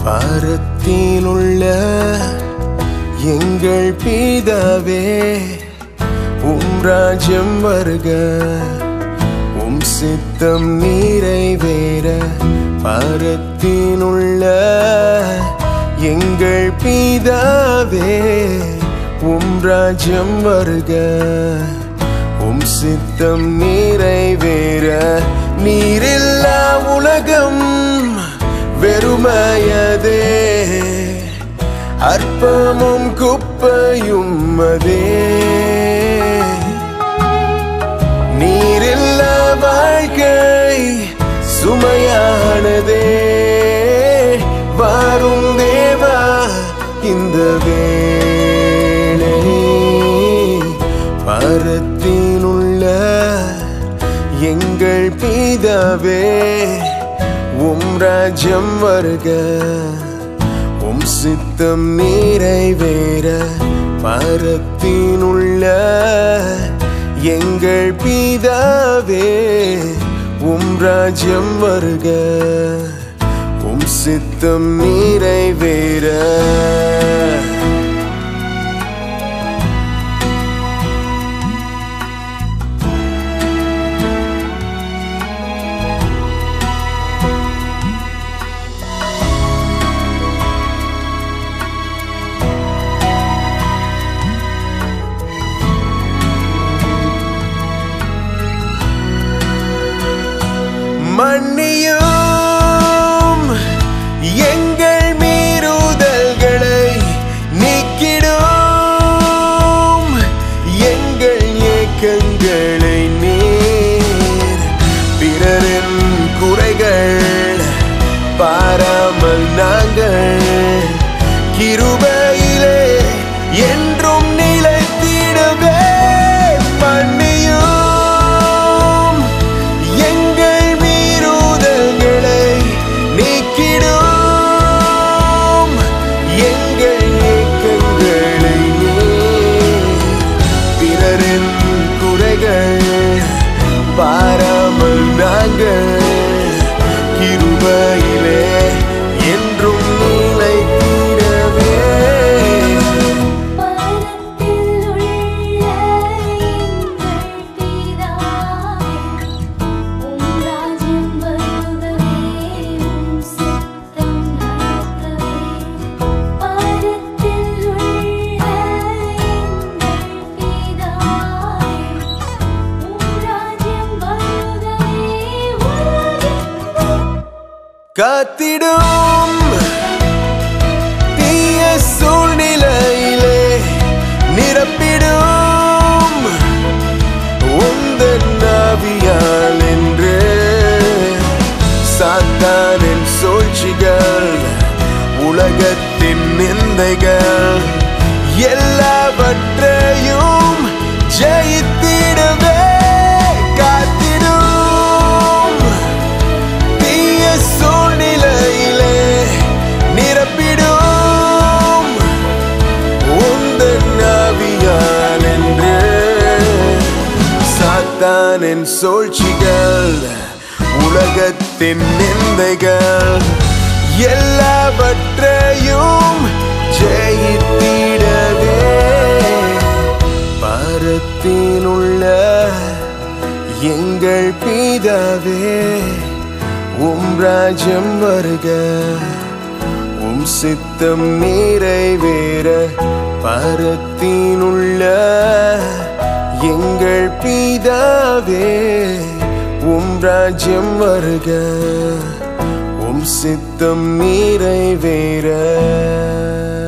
பாரத்தில் உள்ள எங்கள் பிதாவே உம் ராஜ்யம் வருக உம் சித்தம் நிறைவேற பாரத்தில் உள்ள எங்கள் பிதாவே உம் ராஜ்யம் வருக உம் சித்தம் நிறைவேற நீரில்லா உலகம் வெறுமையதே அற்பமும் குப்பையும் அதே நீரில்ல வாழ்க்கை சுமையானதே வாரும் தேவா இந்த வேளை பாரத்தில் உள்ள எங்கள் பிதாவே உம் ராஜ்யம் வருக உம் சித்தம் நிறைவேற பாரத்தில் உள்ள எங்கள் பிதாவே உம் ராஜ்யம் வருக உம் சித்தம் நிறைவேற மன்னியும் எங்கள் மீறுதல்களை நீக்கிடும் எங்கள் ஏக்கங்களை நீர் பிறரின் குறைகள் பாராமல் நாங்கள் கிருபையிலே என்றும் நிலைத்திடவே மன்னியும் எங்கள் மீறுதல்களை நீக்கிடும் எங்கள் ஏக்கங்களை நீர் பிறரின் குறைகள் பாராமல் நாங்கள் கிருபையிலே என்றும் நிலைத்திடவே பரத்தில் உள்ள எங்கள் பிதாவே உம் ராஜ்யம் வருகவே உம் சித்தம் நடக்கவே பரத்தில் உள்ள எங்கள் பிதாவே உம் ராஜ்யம் வருகவே உலகெங்கும் காத்திடும் தீய சூழ்நிலையிலே நிரப்பிடும் உந்தன் நாவியால் என்று சாத்தானின் சூழ்ச்சிகள் உலகத்தின் நிந்தைகள் எல்லாவற்றையும் ஜெயித்திடவே காத்திடும் தீய சூழ்நிலையிலே நிரப்பிடும் உந்தன் ஆவியால் என்று சாத்தானின் சூழ்ச்சிகள் உலகத்தின் நிந்தைகள் எல்லாவற்றையும் ஜெயித்திடவே பாரத்தில் உள்ள எங்கள் பிதாவே உம் ராஜ்யம் வருக உம் சித்தம் நிறைவேற பாரத்தில் உள்ள எங்கள் பிதாவே உம் ராஜ்யம் வருக உம் சித்தம் நிறைவேற